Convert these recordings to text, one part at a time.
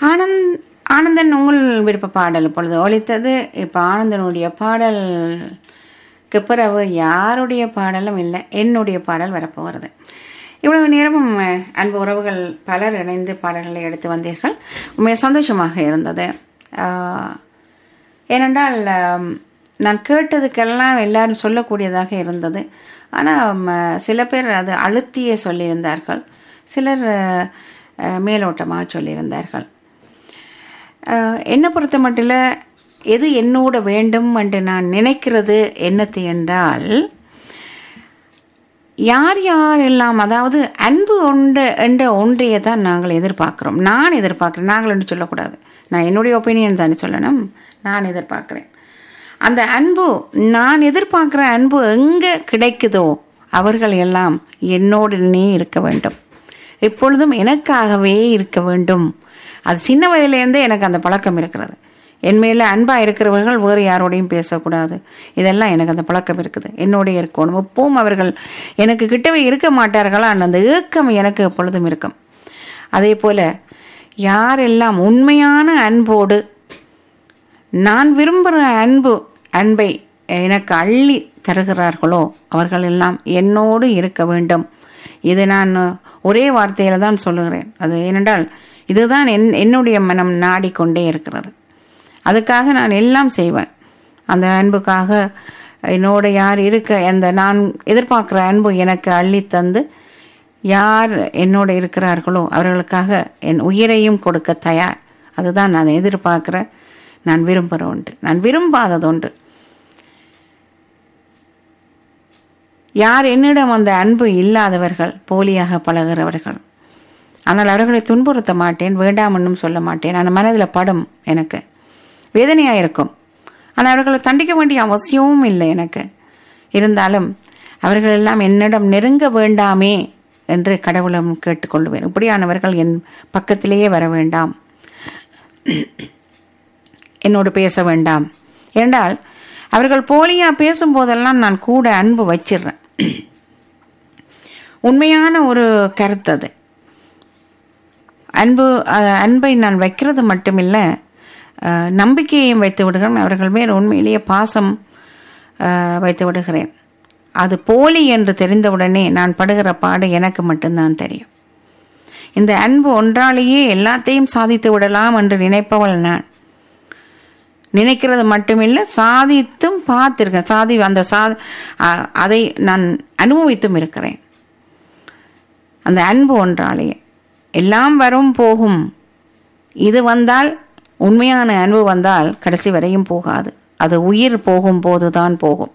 ஆனந்த் ஆனந்தன் உங்கள் விருப்ப பாடல் இப்பொழுது ஒலித்தது இப்போ ஆனந்தனுடைய பாடலுக்கு பிறகு யாருடைய பாடலும் இல்லை என்னுடைய பாடல் வரப்போகிறது இவ்வளவு நேரமும் அஹ், அன்பு உறவுகள் பலர் இணைந்து பாடல்களை எடுத்து வந்தீர்கள் உண்மையாக சந்தோஷமாக இருந்தது ஆஹ், ஏனென்றால் ஆம், நான் கேட்டதுக்கெல்லாம் எல்லாரும் சொல்லக்கூடியதாக இருந்தது ஆனால் சில பேர் அது அழுத்தியே சொல்லியிருந்தார்கள் சிலர் அஹ், அஹ், மேலோட்டமாக சொல்லியிருந்தார்கள் அஹ், என்னை பொறுத்த மட்டில் எது என்னோட வேண்டும் என்று நான் நினைக்கிறது என்னத்து என்றால் யார் யாரெல்லாம் அதாவது அன்பு ஒன்று என்ற ஒன்றையை தான் நாங்கள் எதிர்பார்க்குறோம் நான் எதிர்பார்க்குறேன் நாங்கள் என்று சொல்லக்கூடாது நான் என்னுடைய ஒப்பீனியன் தானே சொல்லணும் நான் எதிர்பார்க்குறேன் அந்த அன்பு நான் எதிர்பார்க்குற அன்பு எங்கே கிடைக்குதோ அவர்கள் எல்லாம் என்னோடனே இருக்க வேண்டும் எப்பொழுதும் எனக்காகவே இருக்க வேண்டும் அது சின்ன வயதிலேருந்தே எனக்கு அந்த பழக்கம் இருக்கிறது என் மேலே அன்பாக இருக்கிறவர்கள் வேறு யாரோடையும் பேசக்கூடாது இதெல்லாம் எனக்கு அந்த பழக்கம் இருக்குது என்னோடய இருக்கணும் எப்பவும் அவர்கள் எனக்கு கிட்டவே இருக்க மாட்டார்களா அந்த ஏக்கம் எனக்கு எப்பொழுதும் இருக்கும் அதே போல் யாரெல்லாம் உண்மையான அன்போடு நான் விரும்புகிற அன்பு அன்பை எனக்கு அள்ளி தருகிறார்களோ அவர்கள் எல்லாம் என்னோடு இருக்க வேண்டும் இது நான் ஒரே வார்த்தையில் தான் சொல்லுகிறேன் அது ஏனென்றால் இதுதான் என் என்னுடைய மனம் நாடிக்கொண்டே இருக்கிறது அதுக்காக நான் எல்லாம் செய்வேன் அந்த அன்புக்காக என்னோட யார் இருக்க அந்த நான் எதிர்பார்க்குற அன்பு எனக்கு அள்ளி தந்து யார் என்னோட இருக்கிறார்களோ அவர்களுக்காக என் உயிரையும் கொடுக்க தயார் அதுதான் நான் எதிர்பார்க்குற நான் விரும்புகிற ஒன்று நான் விரும்பாதது ஒன்று யார் என்னிடம் அந்த அன்பு இல்லாதவர்கள் போலியாக பழகிறவர்கள் ஆனால் அவர்களை துன்புறுத்த மாட்டேன் வேண்டாம் என்றும் சொல்ல மாட்டேன் அந்த மனதில் படும் எனக்கு வேதனையாக இருக்கும் ஆனால் அவர்களை தண்டிக்க வேண்டிய அவசியமும் இல்லை எனக்கு இருந்தாலும் அவர்கள் எல்லாம் என்னிடம் நெருங்க வேண்டாமே என்று கடவுளும் கேட்டுக்கொள்வேன் இப்படியானவர்கள் என் பக்கத்திலேயே வர வேண்டாம் என்னோடு பேச வேண்டாம் ஏனென்றால் அவர்கள் போலியா பேசும்போதெல்லாம் நான் கூட அன்பு வச்சிடுறேன் உண்மையான ஒரு கருத்து அது அன்பு அஹ், அன்பை நான் வைக்கிறது மட்டுமில்லை அஹ், நம்பிக்கையையும் வைத்து விடுகிறேன் அவர்கள் மேல் உண்மையிலேயே பாசம் அஹ், வைத்து விடுகிறேன் அது போலி என்று தெரிந்தவுடனே நான் படுகிற பாடு எனக்கு மட்டும்தான் தெரியும் இந்த அன்பு ஒன்றாலேயே எல்லாத்தையும் சாதித்து விடலாம் என்று நினைப்பவள் நான் நினைக்கிறது மட்டுமில்லை சாதித்தும் பார்த்திருக்கேன் சாதி அந்த சா அ- அதை நான் அனுபவித்தும் இருக்கிறேன் அந்த அன்பு ஒன்றாலேயே எல்லாம் வரும் போகும் இது வந்தால் உண்மையான அன்பு வந்தால் கடைசி வரையும் போகாது அது உயிர் போகும் போதுதான் போகும்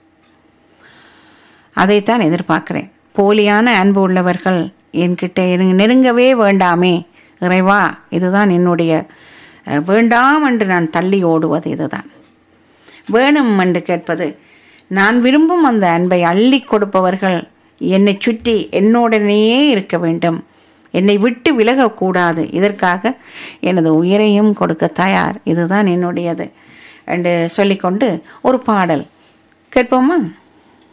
அதைத்தான் எதிர்பார்க்கிறேன் போலியான அன்பு உள்ளவர்கள் என்கிட்ட நெருங்க- நெருங்கவே வேண்டாமே இறைவா இதுதான் என்னுடைய அஹ், வேண்டாம் என்று நான் தள்ளி ஓடுவது இதுதான் வேணும் என்று கேட்பது நான் விரும்பும் அந்த அன்பை அள்ளி கொடுப்பவர்கள் என்னை சுற்றி என்னுடனேயே இருக்க வேண்டும் என்னை விட்டு விலகக்கூடாது இதற்காக எனது உயிரையும் கொடுக்க தயார் இதுதான் என்னுடையது என்று சொல்லிக்கொண்டு ஒரு பாடல் கேட்போமா